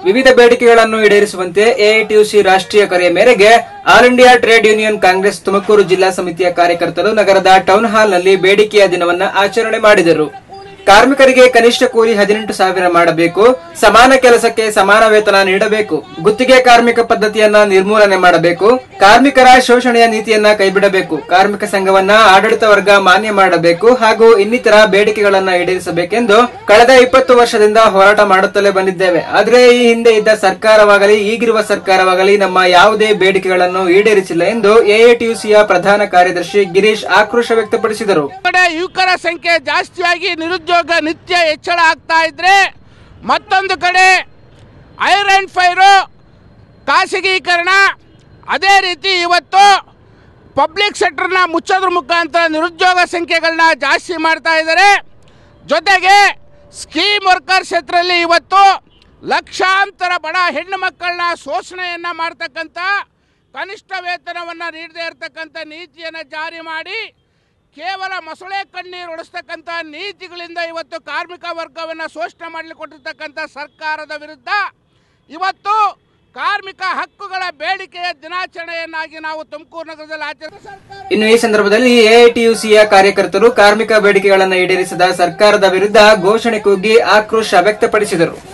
ವಿವಿಧ ಬೇಡಿಕೆಗಳನ್ನು ಈಡೇರಿಸುವಂತೆ ಎಐಟಿಯುಸಿ ರಾಷ್ಟ್ರೀಯ ಕರೆಯ ಮೇರೆಗೆ all India trade union congress Tumakuru ಜಿಲ್ಲಾ ಸಮಿತಿಯ ಕಾರ್ಯಕರ್ತರು ನಗರದ ಟೌನ್ ಹಾಲ್ನಲ್ಲಿ ಬೇಡಿಕೆಯ ದಿನವನ್ನ ಆಚರಣೆ ಮಾಡಿದರು ಕಾರ್ಮಿಕರಿಗೆ ಕನಿಷ್ಠ ಕೂಲಿ ಹದಿನೆಂಟು ಸಾವಿರ ಮಾಡಬೇಕು ಸಮಾನ ಕೆಲಸಕ್ಕೆ ಸಮಾನ ವೇತನ ನೀಡಬೇಕು ಗುತ್ತಿಗೆ ಕಾರ್ಮಿಕ ಪದ್ಧತಿಯನ್ನ ನಿರ್ಮೂಲನೆ ಮಾಡಬೇಕು ಕಾರ್ಮಿಕರ ಶೋಷಣೆಯ ನೀತಿಯನ್ನ ಕೈಬಿಡಬೇಕು ಕಾರ್ಮಿಕ ಸಂಘವನ್ನ ಆಡಳಿತ ವರ್ಗ ಮಾನ್ಯ ಮಾಡಬೇಕು ಹಾಗೂ ಇನ್ನಿತರ ಬೇಡಿಕೆಗಳನ್ನ ಈಡೇರಿಸಬೇಕೆಂದು ಕಳೆದ ಇಪ್ಪತ್ತು ವರ್ಷದಿಂದ ಹೋರಾಟ ಮಾಡುತ್ತಲೇ ಬಂದಿದ್ದೇವೆ ಆದರೆ ಈ ಹಿಂದೆ ಇದ್ದ ಸರ್ಕಾರವಾಗಲಿ ಈಗಿರುವ ಸರ್ಕಾರವಾಗಲಿ ನಮ್ಮ ಯಾವುದೇ ಬೇಡಿಕೆಗಳನ್ನು ಈಡೇರಿಸಿಲ್ಲ ಎಂದು ಎಐಟಿಯುಸಿಯ ಪ್ರಧಾನ ಕಾರ್ಯದರ್ಶಿ ಗಿರೀಶ್ ಆಕ್ರೋಶ ವ್ಯಕ್ತಪಡಿಸಿದರು ಕಡೆ ಯುವಕರ ಸಂಖ್ಯೆ ಜಾಸ್ತಿಯಾಗಿ ನಿರುದ್ಯೋಗ ನಿತ್ಯ ಹೆಚ್ಚಳ ಆಗ್ತಾ ಇದ್ರೆ ಮತ್ತೊಂದು ಕಡೆ ಐರನ್ ಫೈರು ಖಾಸಗೀಕರಣ ಅದೇ ರೀತಿ ಇವತ್ತು ಪಬ್ಲಿಕ್ ಸೆಕ್ಟರ್ನ ಮುಚ್ಚೋದ್ರ ಮುಖಾಂತರ ನಿರುದ್ಯೋಗ ಸಂಖ್ಯೆಗಳನ್ನ ಜಾಸ್ತಿ ಮಾಡ್ತಾ ಇದ್ದಾರೆ ಜೊತೆಗೆ ಸ್ಕೀಮ್ ವರ್ಕರ್ ಕ್ಷೇತ್ರದಲ್ಲಿ ಇವತ್ತು ಲಕ್ಷಾಂತರ ಬಡ ಹೆಣ್ಣು ಮಕ್ಕಳನ್ನ ಶೋಷಣೆಯನ್ನು ಮಾಡ್ತಕ್ಕಂಥ ಕನಿಷ್ಠ ವೇತನವನ್ನು ನೀಡದೇ ಇರತಕ್ಕಂಥ ನೀತಿಯನ್ನು ಜಾರಿ ಮಾಡಿ ಕೇವಲ ಮೊಸಳೆ ಕಣ್ಣೀರು ಒಡಿಸ್ತಕ್ಕಂಥ ನೀತಿಗಳಿಂದ ಇವತ್ತು ಕಾರ್ಮಿಕ ವರ್ಗವನ್ನು ಶೋಷಣೆ ಮಾಡಲಿಕ್ಕೆ ಕೊಟ್ಟಿರ್ತಕ್ಕಂಥ ಸರ್ಕಾರದ ವಿರುದ್ಧ ಇವತ್ತು ಕಾರ್ಮಿಕ ಹಕ್ಕುಗಳ ಬೇಡಿಕೆಯ ದಿನಾಚರಣೆಯನ್ನಾಗಿ ನಾವು ತುಮಕೂರು ನಗರದಲ್ಲಿ ಆಚರಿಸ ಇನ್ನು ಈ ಸಂದರ್ಭದಲ್ಲಿ ಎಐಟಿಯುಸಿಯ ಕಾರ್ಯಕರ್ತರು ಕಾರ್ಮಿಕ ಬೇಡಿಕೆಗಳನ್ನು ಈಡೇರಿಸದ ಸರ್ಕಾರದ ವಿರುದ್ಧ ಘೋಷಣೆ ಕೂಗಿ ಆಕ್ರೋಶ ವ್ಯಕ್ತಪಡಿಸಿದರು